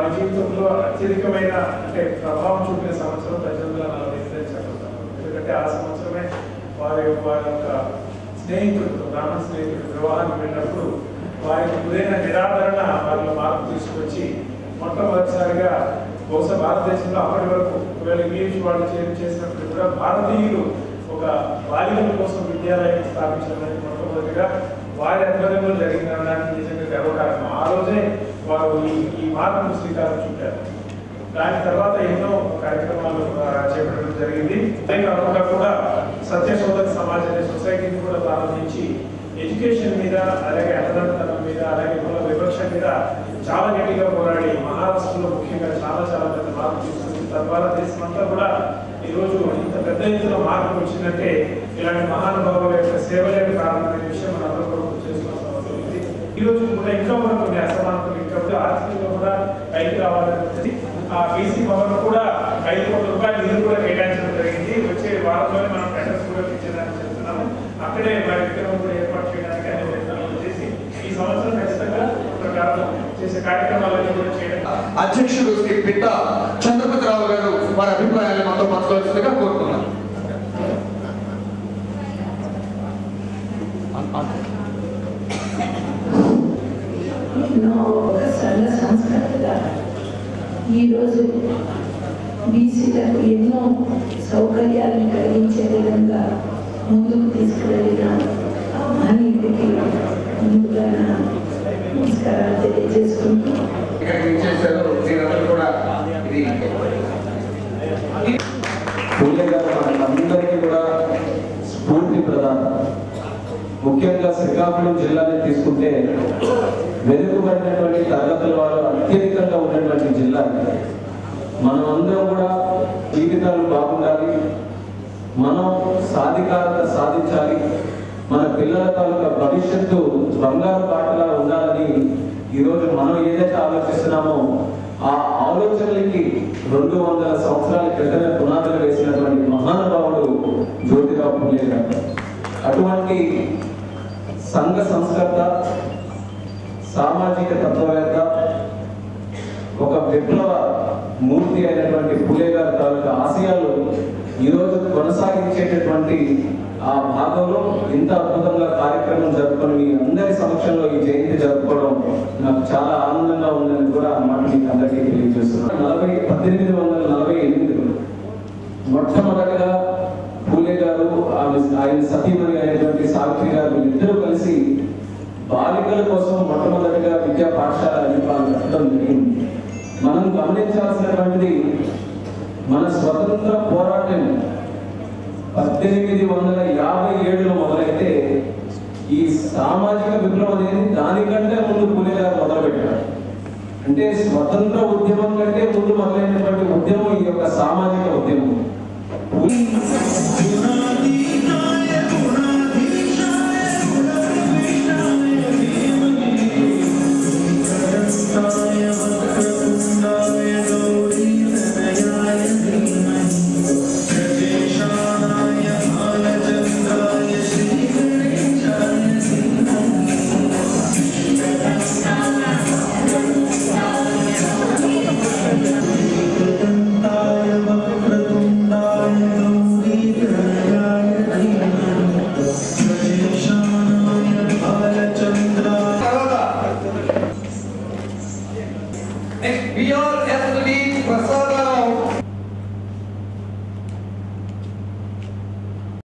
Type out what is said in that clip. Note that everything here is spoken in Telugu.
వారి జీవితంలో అత్యధికమైన అంటే ప్రభావం చూపిన సంవత్సరం పద్దెనిమిది వందల నలభై ఎనిమిది అని చెప్పగలం ఎందుకంటే ఆ సంవత్సరమే వారి వారి యొక్క స్నేహితుడు బ్రాహ్మణ స్నేహితుడు వివాహానికి వెళ్ళినప్పుడు వారికి గురైన నిరాదరణ వారిలో మార్పు తీసుకొచ్చి మొట్టమొదటిసారిగా బహుశా భారతదేశంలో అప్పటి వరకు ఒకవేళ ఇంగ్లీష్ వాళ్ళు చే- చేసినప్పుడు కూడా భారతీయులు ఒక బాలికల కోసం విద్యాలయం స్థాపించడానికి మొట్టమొదటిగా వారి ఆధ్వర్యంలో జరిగిందనడానికి నిజంగా గర్వకారణం ఆ రోజే వారు ఈ ఈ మార్పును శ్రీకారం చుట్టారు దాని తర్వాత ఎన్నో కార్యక్రమాలు ఆ, చేపట్టడం జరిగింది అదే కాకుండా కూడా సత్య సోదర సమాజ్ అనే సొసైటీని కూడా ప్రారంభించి ఎడ్యుకేషన్ మీద అలాగే అన్నదంతనం మీద అలాగే కుల వివక్ష మీద చాలా గట్టిగా పోరాడి మహారాష్ట్రలో ముఖ్యంగా చాలా చాలా పెద్ద మార్పు తీసుకుంది తద్వారా దేశమంతా కూడా ఈ రోజు ఇంత పెద్ద ఎత్తున మార్పు వచ్చిందంటే ఇలాంటి మహానుభావుల యొక్క సేవలే కారణమైన విషయం మనందరూ కూడా గుర్తు చేసుకోవాల్సిన అవసరం ఉంది ఈ రోజు కూడా ఇంకా కూడా కొన్ని అసమానతలు ఇంకా కూడా ఆర్థికంగా కూడా పైకి రావాలని ఆ బీసీ భవన్ కూడా ఐదు కోట్ల రూపాయలు నిధులు కూడా కేటాయించడం జరిగింది వచ్చే వారంలోనే మనం టెండర్స్ కూడా ఇచ్చేదాన్ని చెప్తున్నాము అక్కడే మరి విగ్రహం కూడా ఏర్పాటు చేయడానికి అన్ని ప్రయత్నాలు చేసి ఈ సంవత్సరం ఖచ్చితంగా ప్రకారం చేసే కార్యక్రమాలన్నీ కూడా చేయడం అధ్యక్షుడు శ్రీ పిట్ట చంద్రపతిరావు గారు వారి అభిప్రాయాలు మనతో పంచుకోవాల్సిందిగా కోరుతున్నాను ఎన్నో ఒక సంఘ సంస్కృతిగా ఈరోజు బీసీలకు ఎన్నో సౌకర్యాలను కలిగించే విధంగా ముందుకు తీసుకువెళ్ళిన ఆ మహనీయుడికి ముందుగా నా నమస్కారాలు తెలియజేసుకుంటూ ఇక్కడికి ఇచ్చేసారు మీరందరూ కూడా ఇది పూలే గారు మనందరికీ కూడా స్ఫూర్తి ప్రధానం ముఖ్యంగా శ్రీకాకుళం జిల్లాని తీసుకుంటే వెనుకబడినటువంటి తరగతుల వారు అత్యధికంగా ఉన్నటువంటి జిల్లా ఇది. మనం అందరం కూడా జీవితాలు బాగుండాలి మనం సాధికారత సాధించాలి మన పిల్లల తాలూకా భవిష్యత్తు బంగారు బాటలా ఉండాలని ఈరోజు మనం ఏదైతే ఆలోచిస్తున్నామో ఆ ఆలోచనలకి రెండు వందల సంవత్సరాల క్రితమే పునాదులు వేసినటువంటి మహానుభావుడు జ్యోతిరావు పూలే గారు అటువంటి సంఘ సంస్కర్త సామాజిక తత్వవేత్త ఒక విప్లవ మూర్తి అయినటువంటి పులే గారి తాలూకా ఆశయాలు ఈరోజు కొనసాగించేటటువంటి ఆ భాగంలో ఇంత అద్భుతంగా కార్యక్రమం జరుపుకొని మీ అందరి సమక్షంలో ఈ జయంతి జరుపుకోవడం నాకు చాలా ఆనందంగా ఉందని కూడా ఆ మాట మీకు అందరికీ తెలియజేస్తున్నాను నలభై పద్దెనిమిది వందల నలభై ఎనిమిదిలో మొట్టమొదటిగా పూలే గారు ఆమె- ఆయన సతీమణి అయినటువంటి సావిత్రి గారు ఇద్దరు కలిసి బాలికల కోసం మొట్టమొదటిగా విద్యా పాఠశాల నిర్మాణం పెట్టడం జరిగింది మనం గమనించాల్సినటువంటిది మన స్వతంత్ర పోరాటం పద్దెనిమిది వందల యాభై ఏడులో మొదలైతే ఈ సామాజిక విప్లవం అనేది దానికంటే ముందు పూలే గారు మొదలుపెట్టారు అంటే స్వతంత్ర ఉద్యమం కంటే ముందు మొదలైనటువంటి ఉద్యమం ఈ యొక్క సామాజిక ఉద్యమం నెక్స్ట్ బిఆర్ ఎస్డి ప్రసాద్